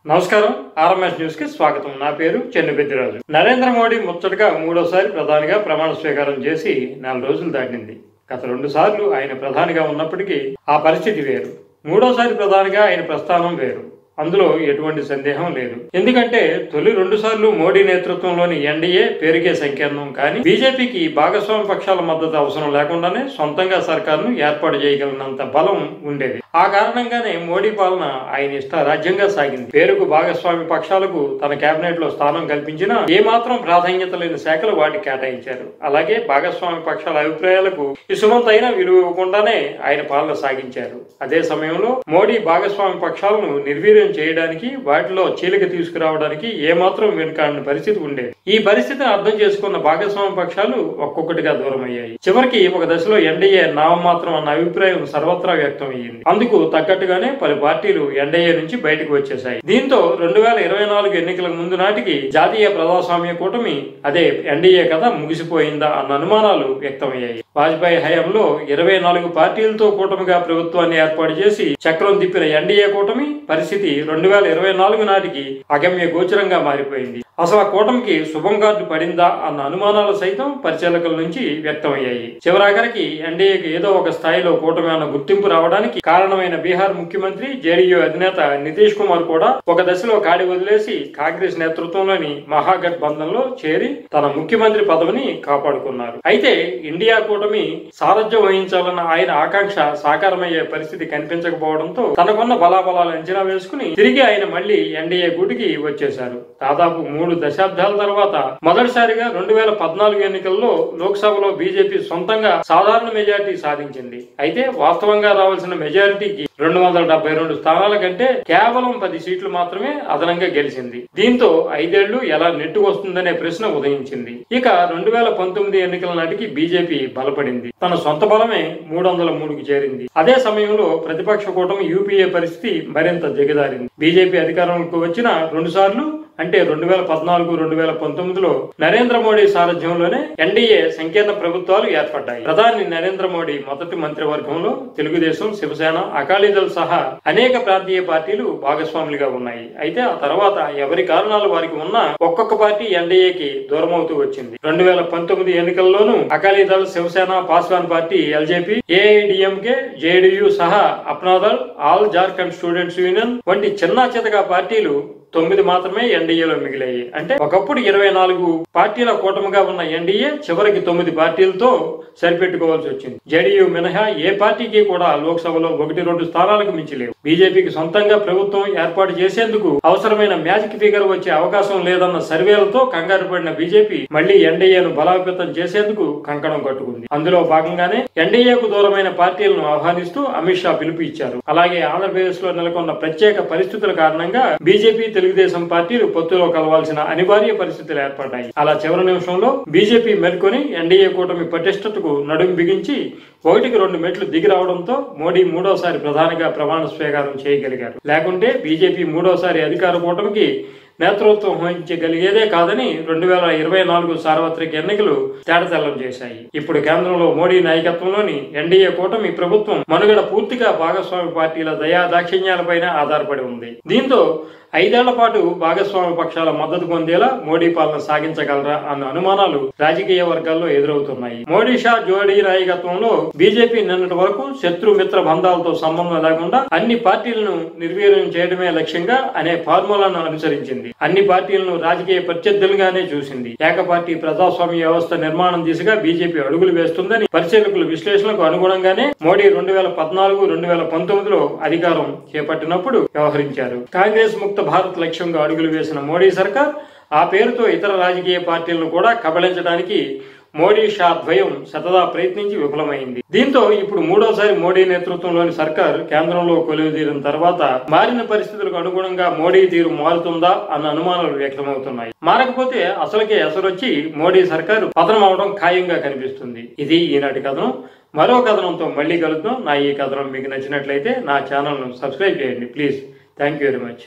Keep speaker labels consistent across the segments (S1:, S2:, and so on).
S1: నమస్కారం RMS news కి స్వాగతం నా పేరు చెన్నుపెద్దిరాజు నరేంద్ర మోడీ ముచ్చటగా మూడోసారి ప్రధానిగా ప్రమాణ స్వీకారం చేసి నెల రోజులు దాటింది గత రెండు సార్లు ఆయన ప్రధానిగా ఉన్నప్పటికీ ఆ పరిస్థితి వేరు మూడోసారి ప్రధానిగా ఆయన ప్రస్థానం వేరు అందులో ఎటువంటి సందేహం లేదు ఎందుకంటే తొలి రెండు సార్లు మోడీ నేతృత్వంలోని ఎన్డీఏ పేరుకే సంకీర్ణం కానీ బీజేపీకి భాగస్వామి పక్షాల మద్దతు అవసరం లేకుండానే సొంతంగా సర్కారును ఏర్పాటు చేయగలిగినంత బలం ఉండేది ఆ కారణంగానే మోడీ పాలన ఆయన ఇష్ట రాజ్యంగా సాగింది పేరుకు భాగస్వామి పక్షాలకు తన కేబినెట్ లో స్థానం కల్పించినా ఏమాత్రం ప్రాధాన్యత లేని శాఖలు వాటికి కేటాయించారు అలాగే భాగస్వామి పక్షాల అభిప్రాయాలకు ఇసుమంతైన విలువ ఇవ్వకుండానే ఆయన పాలన సాగించారు అదే సమయంలో మోడీ భాగస్వామి పక్షాలను నిర్వీర్యం చేయడానికి వాటిలో చీలిక తీసుకురావడానికి ఏమాత్రం వెనుకాడిన పరిస్థితి ఉండేది ఈ పరిస్థితిని అర్థం చేసుకున్న భాగస్వామి పక్షాలు ఒక్కొక్కటిగా దూరం అయ్యాయి చివరికి ఒక దశలో ఎన్డీఏ నామమాత్రం అన్న అభిప్రాయం సర్వత్రా వ్యక్తం అయ్యింది అందుకు తగ్గట్టుగానే పలు పార్టీలు ఎన్డీఏ నుంచి బయటకు వచ్చేశాయి దీంతో రెండు వేల ఇరవై నాలుగు ఎన్నికల ముందు నాటికి జాతీయ ప్రజాస్వామ్య కూటమి అదే ఎన్డీఏ కథ ముగిసిపోయిందా అన్న అనుమానాలు వ్యక్తమయ్యాయి వాజ్పేయి హయాంలో ఇరవై నాలుగు పార్టీలతో కూటమిగా ప్రభుత్వాన్ని ఏర్పాటు చేసి చక్రం తిప్పిన ఎన్డీఏ కూటమి పరిస్థితి రెండు వేల ఇరవై నాలుగు నాటికి అగమ్య గోచరంగా మారిపోయింది అసలు ఆ కూటమికి శుభం కార్డు పడిందా అన్న అనుమానాలు సైతం పరిశీలకుల నుంచి వ్యక్తమయ్యాయి చివరాఖరికి ఎన్డీఏకి ఏదో ఒక స్థాయిలో కూటమి అన్న గుర్తింపు రావడానికి కారణమైన బీహార్ ముఖ్యమంత్రి జేడీయూ అధినేత నితీష్ కుమార్ కూడా ఒక దశలో కాడి వదిలేసి కాంగ్రెస్ నేతృత్వంలోని మహాగఠ్ బంధంలో చేరి తన ముఖ్యమంత్రి పదవిని కాపాడుకున్నారు అయితే ఇండియా కూటమి సారథ్యం వహించాలన్న ఆయన ఆకాంక్ష సాకారమయ్యే పరిస్థితి కనిపించకపోవడంతో తనకున్న బలాబలాలు అంచనా వేసుకుని తిరిగి ఆయన మళ్లీ ఎన్డీఏ గూటికి వచ్చేశారు దాదాపు మూడు దశాబ్దాల తర్వాత మొదటిసారిగా రెండు వేల పద్నాలుగు ఎన్నికల్లో లోక్సభలో బీజేపీ సొంతంగా సాధారణ మెజారిటీ సాధించింది అయితే వాస్తవంగా రావాల్సిన మెజారిటీకి రెండు వందల డెబ్బై రెండు స్థానాల కంటే కేవలం పది సీట్లు మాత్రమే అదనంగా గెలిచింది దీంతో ఐదేళ్లు ఎలా నెట్టుకొస్తుందనే ప్రశ్న ఉదయించింది ఇక రెండు వేల పంతొమ్మిది ఎన్నికల నాటికి బీజేపీ బలపడింది తన సొంత బలమే మూడు వందల మూడుకి చేరింది అదే సమయంలో ప్రతిపక్ష కూటమి యూపీఏ పరిస్థితి మరింత దిగజారింది బీజేపీ అధికారంలోకి వచ్చిన రెండు సార్లు అంటే రెండు వేల పద్నాలుగు రెండు వేల పంతొమ్మిదిలో నరేంద్ర మోడీ సారథ్యంలోనే ఎన్డీఏ సంకీర్ణ ప్రభుత్వాలు ఏర్పడ్డాయి ప్రధాని నరేంద్ర మోడీ మొదటి మంత్రివర్గంలో తెలుగుదేశం శివసేన అకాలీదళ్ సహా అనేక ప్రాంతీయ పార్టీలు భాగస్వాములుగా ఉన్నాయి అయితే ఆ తర్వాత ఎవరి కారణాలు వారికి ఉన్నా ఒక్కొక్క పార్టీ ఎన్డీఏకి దూరమవుతూ వచ్చింది రెండు వేల పంతొమ్మిది ఎన్నికల్లోనూ Akali Dal Shiv Sena Paswan party LJP AIADMK JDU సహా Apna Dal All Jharkhand Students Union వంటి చిన్న చితక పార్టీలు తొమ్మిది మాత్రమే ఎన్డీఏలో మిగిలాయి అంటే ఒకప్పుడు ఇరవై నాలుగు పార్టీల కూటమిగా ఉన్న ఎన్డీఏ చివరికి తొమ్మిది పార్టీలతో సరిపెట్టుకోవాల్సి వచ్చింది జేడీయూ మినహా ఏ పార్టీకి కూడా లోక్సభలో ఒకటి రెండు స్థానాలకు మించి లేవు బీజేపీకి సొంతంగా ప్రభుత్వం ఏర్పాటు చేసేందుకు అవసరమైన మ్యాజిక్ ఫిగర్ వచ్చే అవకాశం లేదన్న సర్వేలతో కంగారు పడిన బీజేపీ మళ్లీ ఎన్డీఏను బలోపేతం చేసేందుకు కంకణం కట్టుకుంది అందులో భాగంగానే ఎన్డీఏకు దూరమైన పార్టీలను ఆహ్వానిస్తూ అమిత్ షా పిలుపు ఇచ్చారు అలాగే ఆంధ్రప్రదేశ్ లో నెలకొన్న ప్రత్యేక పరిస్థితుల కారణంగా బీజేపీ తెలుగుదేశం పార్టీలు పొత్తులో కలవాల్సిన అనివార్య పరిస్థితులు ఏర్పడ్డాయి అలా చివరి నిమిషంలో బీజేపీ మేల్కొని ఎన్డీఏ కూటమి పటిష్టతకు నడుం బిగించి ఒకటికి రెండు మెట్లు దిగి రావడంతో మోడీ మూడోసారి ప్రధానిగా ప్రమాణ స్వీకారం చేయగలిగారు లేకుంటే బీజేపీ మూడోసారి అధికార కూటమికి నేతృత్వం వహించగలిగేదే కాదని రెండు వేల ఇరవై నాలుగు సార్వత్రిక ఎన్నికలు తేటతెల్లం చేశాయి ఇప్పుడు కేంద్రంలో మోడీ నాయకత్వంలోని ఎన్డీఏ కూటమి ప్రభుత్వం మనుగడ పూర్తిగా భాగస్వామి పార్టీల దయా దాక్షిణ్యాలపైన ఆధారపడి ఉంది దీంతో ఐదేళ్ల పాటు భాగస్వామి పక్షాల మద్దతు పొందేలా మోడీ పాలన సాగించగలరా అన్న అనుమానాలు రాజకీయ వర్గాల్లో ఎదురవుతున్నాయి మోడీ షా జోడీ నాయకత్వంలో బీజేపీ నిన్నటి వరకు శత్రు మిత్ర బంధాలతో సంబంధం లేకుండా అన్ని పార్టీలను నిర్వీర్యం చేయడమే లక్ష్యంగా అనే ఫార్ములాను అనుసరించింది అన్ని పార్టీలను రాజకీయ ప్రత్యర్థులుగానే చూసింది ఏకపార్టీ ప్రజాస్వామ్య వ్యవస్థ నిర్మాణం దిశగా బీజేపీ అడుగులు వేస్తుందని పరిశీలకుల విశ్లేషణకు అనుగుణంగానే మోడీ రెండు వేల పద్నాలుగు రెండు వేల పంతొమ్మిదిలో అధికారం చేపట్టినప్పుడు వ్యవహరించారు కాంగ్రెస్ ముక్త భారత్ లక్ష్యంగా అడుగులు వేసిన మోడీ సర్కార్ ఆ పేరుతో ఇతర రాజకీయ పార్టీలను కూడా కబళించడానికి మోడీ షా ద్వయం శతదా ప్రయత్నించి విఫలమైంది దీంతో ఇప్పుడు మూడోసారి మోడీ నేతృత్వంలోని సర్కార్ కేంద్రంలో కొలువుదీరిన తర్వాత మారిన పరిస్థితులకు అనుగుణంగా మోడీ తీరు మారుతుందా అన్న అనుమానాలు వ్యక్తమవుతున్నాయి మారకపోతే అసలుకే ఎసరొచ్చి మోడీ సర్కారు పతనం అవడం ఖాయంగా కనిపిస్తుంది ఇది ఈనాటి కథనం మరో కథనంతో మళ్ళీ కలుద్దాం నా ఈ కథనం మీకు నచ్చినట్లయితే నా ఛానల్ను సబ్స్క్రైబ్ చేయండి please thank you very much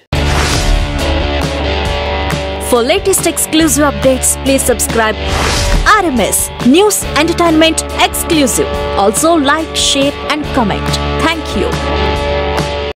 S2: For latest exclusive updates, please subscribe RMS News Entertainment Exclusive. Also like, share and comment. Thank you.